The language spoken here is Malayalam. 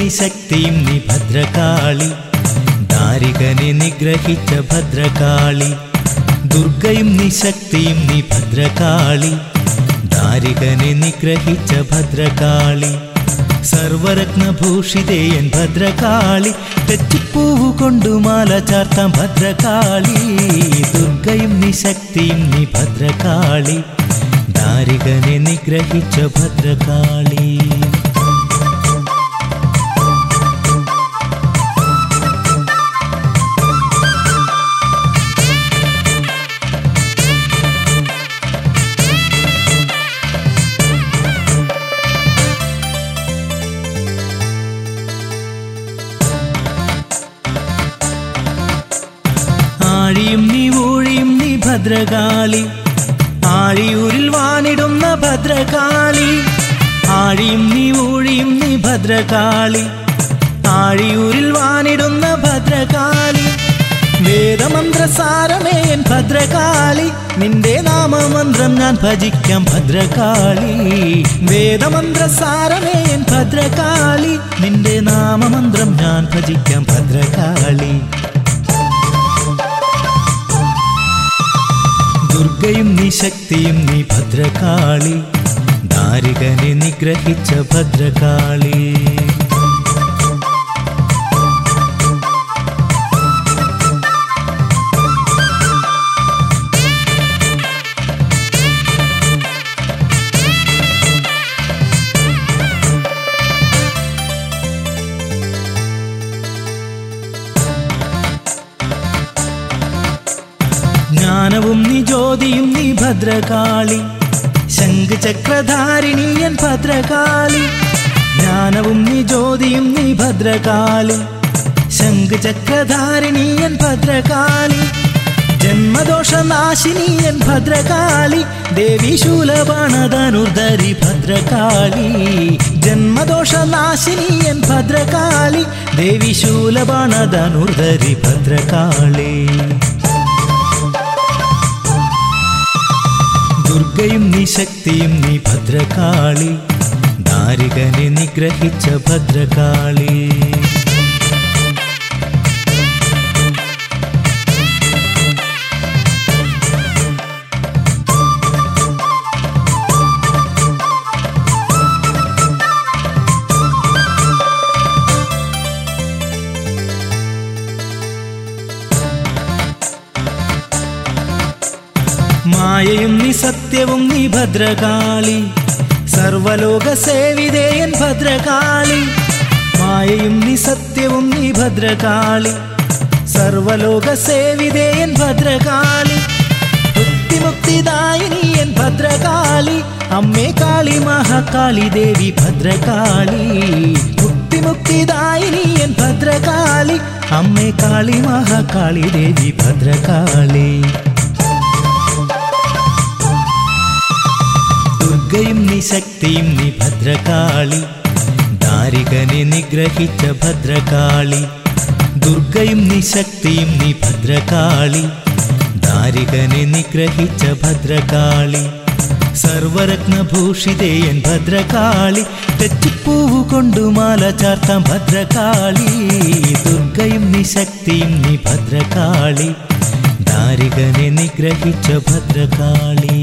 നിശക്തിയും നീ ഭദ്രകാളി ദാരികനെ നിഗ്രഹിച്ച ഭദ്രകാളി ദുർഗയും നിശക്തിയും നീ ഭദ്രകാളി ദാരികനെ നിഗ്രഹിച്ച ഭദ്രകാളി സർവരത്നഭൂഷിതേയൻ ഭദ്രകാളി തെച്ചിപ്പൂവ് കൊണ്ടു മാല ചാർത്താം ഭദ്രകാളി ദുർഗയും നിശക്തിയും നീ ഭദ്രകാളി ദാരികനെ നിഗ്രഹിച്ച ഭദ്രകാളി ആഴിയും നീ ഊഴിയും നീ ഭദ്രകാളി ആഴിയൂരിൽ വാണിടുന്ന ഭദ്രകാളി ആഴിയും നീ ഊഴിയും നീ ഭദ്രകാളി ആഴിയൂരിൽ വാണിടുന്ന ഭദ്രകാളി വേദമന്ത്രസാരമേൻ ഭദ്രകാളി നിന്റെ നാമമന്ത്രം ഞാൻ ഭജിക്കാം ഭദ്രകാളി വേദമന്ത്രസാരമേൻ ഭദ്രകാളി നിന്റെ നാമമന്ത്രം ഞാൻ ഭജിക്കാം ഭദ്രകാളി ദുർഗയും നീ ശക്തിയും നീ ഭദ്രകാളി ദാരികനെ നിഗ്രഹിച്ച ഭദ്രകാളി ജ്ഞാനവും നീ ജ്യോതിയും നീ ഭദ്രകാളി ശംഖ് ചക്രധാരിണിയൻ ഭദ്രകാളി ജ്ഞാനവും നീ ജ്യോതിയും നീ ഭദ്രകാളി ശംഖ് ചക്രധാരിണിയൻ ഭദ്രകാളി ജന്മദോഷനാശിനിയൻ ഭദ്രകാളി ദേവി ശൂലബാണധനുർധരി ഭദ്രകാളി ജന്മദോഷനാശിനിയൻ ഭദ്രകാളി ദേവി ശൂലബാണധനുർധരി ഭദ്രകാളി ദുർഗയും നീ ശക്തിയും നീ ഭദ്രകാളി ദാരികനെ നിഗ്രഹിച്ച ഭദ്രകാളി മായയും നീ സത്യവും നീ ഭദ്രകാളി സർവലോക സേവിതേയൻ ഭദ്രകാളി മായയും നീ സത്യവും നീ ഭദ്രകാളി സർവലോക സേവിതേയൻ ഭദ്രകാളി മുക്തിമുക്തിദായിനിയൻ ഭദ്രകാളി അമ്മേ കാളി മഹാകാളി ദേവി ഭദ്രകാളി മുക്തിമുക്തിദായിനിയൻ ഭദ്രകാളി അമ്മേ കാളി മഹാകാളി ദേവി ഭദ്രകാളി ദുർഗയും നീ ശക്തിയും നീ ഭദ്രകാളി ദാരികനെ നിഗ്രഹിച്ച ഭദ്രകാളി ദുർഗയും നീ ശക്തിയും നീ ഭദ്രകാളി ദാരികനെ നിഗ്രഹിച്ച ഭദ്രകാളി സർവരത്നഭൂഷിതേയൻ ഭദ്രകാളി തെച്ചിപ്പൂവ് കൊണ്ടു മാല ചാർത്താം ഭദ്രകാളി ദുർഗയും നീ ശക്തിയും നീ ഭദ്രകാളി ദാരികനെ നിഗ്രഹിച്ച ഭദ്രകാളി